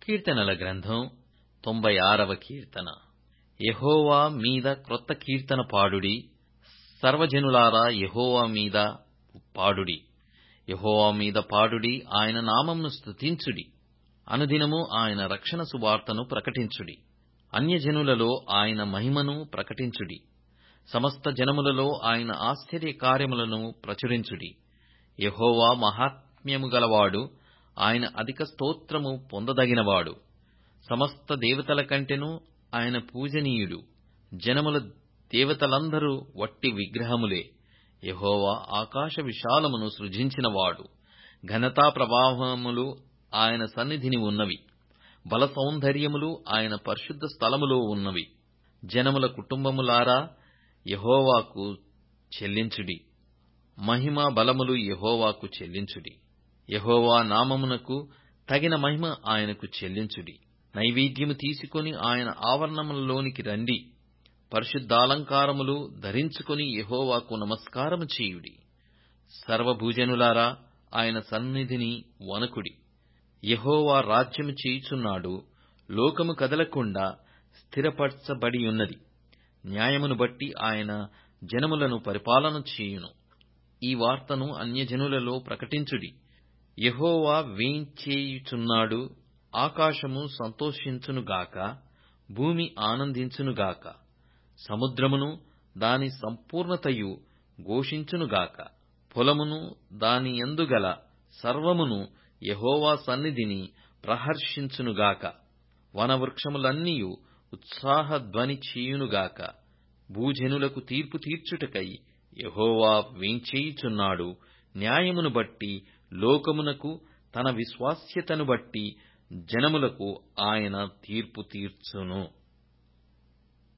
కీర్తనల గ్రంథం తొంభై ఆరవ కీర్తన యెహోవా మీద క్రొత్త కీర్తన పాడుడి సర్వజనులారా యెహోవా మీద పాడుడి యెహోవా మీద పాడుడి ఆయన నామమును స్తుతించుడి అనుదినము ఆయన రక్షణ సువార్తను ప్రకటించుడి అన్యజనులలో ఆయన మహిమను ప్రకటించుడి సమస్త జనములలో ఆయన ఆశ్చర్య కార్యములను ప్రచురించుడి యెహోవా మహాత్మ్యము గలవాడు ఆయన అధిక స్తోత్రము పొందదగినవాడు సమస్త దేవతల కంటెను ఆయన పూజనీయుడు జనముల దేవతలందరూ వట్టి విగ్రహములే యెహోవా ఆకాశ విశాలమును సృజించినవాడు ఘనతా ప్రభావములు ఆయన సన్నిధిని ఉన్నవి బల సౌందర్యములు ఆయన పరిశుద్ధ స్థలములో ఉన్నవి జనముల కుటుంబములారా యెహోవాకు చెల్లించుడి మహిమ బలములు యెహోవాకు చెల్లించుడి యెహోవా నామమునకు తగిన మహిమ ఆయనకు చెల్లించుడి నైవేద్యము తీసుకొని ఆయన ఆవరణములలోనికి రండి పరిశుద్ధాలంకారములు ధరించుకొని యెహోవాకు నమస్కారము చేయుడి సర్వభూజనులారా ఆయన సన్నిధిని వణకుడి యెహోవా రాజ్యము చేయుచున్నాడు లోకము కదలకుండా స్థిరపరచబడియున్నది న్యాయమును బట్టి ఆయన జనములను పరిపాలన చేయును ఈ వార్తను అన్యజనులలో ప్రకటించుడి యెహోవా వేంచేయుచున్నాడు ఆకాశము సంతోషించునుగాక భూమి ఆనందించునుగాక సముద్రమును దాని సంపూర్ణతయు ఘోషించునుగాక పొలమును దాని యందుగల సర్వమును యెహోవా సన్నిధిని ప్రహర్షించునుగాక వనవృక్షములన్నీయు ఉత్సాహధ్వని చేయునుగాక భూజనులకు తీర్పు తీర్చుటకై యెహోవా వేంచేయుచున్నాడు న్యాయమును బట్టి లోకమునకు తన విశ్వాస్యతను బట్టి జనములకు ఆయన తీర్పు తీర్చును